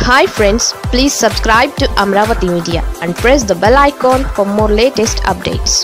hi friends please subscribe to Amaravati media and press the bell icon for more latest updates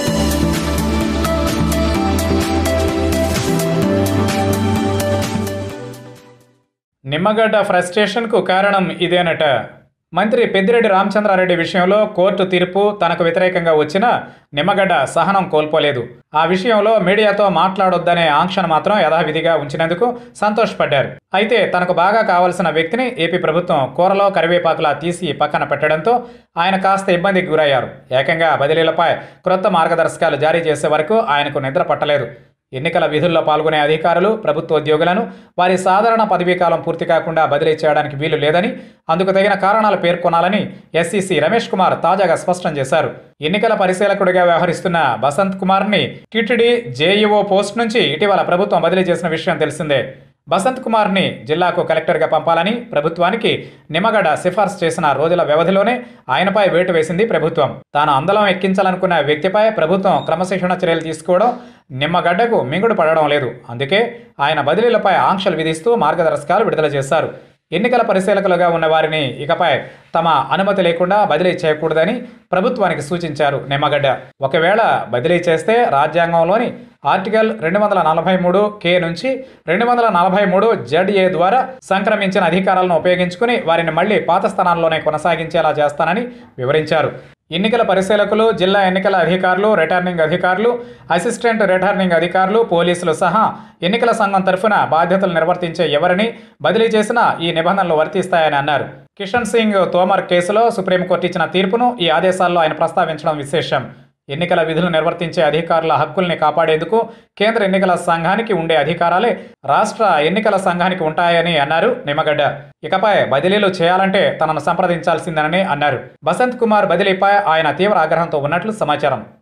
Nimmagadda ఫ్రస్ట్రేషన్కు కారణం ఇదేనట మంత్రి పెద్దిరెడ్డి రామచంద్రారెడ్డి విషయంలో కోర్టు తీర్పు తనకు వ్యతిరేకంగా వచ్చినా నిమ్మగడ్డ సహనం కోల్పోలేదు ఆ విషయంలో మీడియాతో మాట్లాడొద్దనే ఆంక్షను మాత్రం యథావిధిగా ఉంచినందుకు సంతోషపడ్డారు అయితే తనకు బాగా కావలసిన వ్యక్తిని ఏపీ ప్రభుత్వం కూరలో కరివేపాకులా తీసి పక్కన పెట్టడంతో ఆయన కాస్త ఇబ్బందికి గురయ్యారు ఏకంగా బదిలీలపై క్రొత్త మార్గదర్శకాలు జారీ చేసే వరకు ఆయనకు నిద్ర పట్టలేదు ఎన్నికల విధుల్లో పాల్గొనే అధికారులు ప్రభుత్వ ఉద్యోగులను వారి సాధారణ పదవీకాలం పూర్తి కాకుండా బదిలీ చేయడానికి వీలు లేదని అందుకు తగిన కారణాలు పేర్కొనాలని ఎస్సీసీ రమేష్ కుమార్ తాజాగా స్పష్టం చేశారు ఎన్నికల పరిశీలకుడిగా వ్యవహరిస్తున్న బసంత్ కుమార్ని టిటిడి జేఈఓ పోస్ట్ నుంచి ఇటీవల ప్రభుత్వం బదిలీ చేసిన విషయం తెలిసిందే బసంత్ కుమార్ని జిల్లాకు కలెక్టర్గా పంపాలని ప్రభుత్వానికి నిమ్మగడ్డ సిఫార్సు చేసిన రోజుల వ్యవధిలోనే ఆయనపై వేటు వేసింది ప్రభుత్వం తాను అందలం ఎక్కించాలనుకున్న వ్యక్తిపై ప్రభుత్వం క్రమశిక్షణ చర్యలు తీసుకోవడం నిమ్మగడ్డకు మింగుడు పడడం లేదు అందుకే ఆయన బదిలీలపై ఆంక్షలు విధిస్తూ మార్గదర్శకాలు విడుదల చేశారు ఎన్నికల పరిశీలకులుగా ఉన్న వారిని ఇకపై తమ అనుమతి లేకుండా బదిలీ చేయకూడదని ప్రభుత్వానికి సూచించారు నిమ్మగడ్డ ఒకవేళ బదిలీ చేస్తే రాజ్యాంగంలోని ఆర్టికల్ రెండు వందల నలభై మూడు కే నుంచి రెండు వందల నలభై మూడు జడ్ఏ ద్వారా సంక్రమించిన అధికారాలను ఉపయోగించుకుని వారిని మళ్లీ పాత స్థానాల్లోనే కొనసాగించేలా చేస్తానని వివరించారు ఎన్నికల పరిశీలకులు జిల్లా ఎన్నికల అధికారులు రిటర్నింగ్ అధికారులు అసిస్టెంట్ రిటర్నింగ్ అధికారులు పోలీసులు సహా ఎన్నికల సంఘం తరఫున బాధ్యతలు నిర్వర్తించే ఎవరిని బదిలీ చేసినా ఈ నిబంధనలు వర్తిస్తాయని అన్నారు కిషన్ సింగ్ తోమర్ కేసులో సుప్రీంకోర్టు ఇచ్చిన తీర్పును ఈ ఆదేశాల్లో ఆయన ప్రస్తావించడం విశేషం ఎన్నికల విధులు నిర్వర్తించే అధికారుల హక్కుల్ని కాపాడేందుకు కేంద్ర ఎన్నికల సంఘానికి ఉండే అధికారాలే రాష్ట్ర ఎన్నికల సంఘానికి ఉంటాయని అన్నారు నిమ్మగడ్డ ఇకపై బదిలీలు చేయాలంటే తనను సంప్రదించాల్సిందేనని అన్నారు బసంత్ కుమార్ బదిలీపై ఆయన తీవ్ర ఆగ్రహంతో ఉన్నట్లు సమాచారం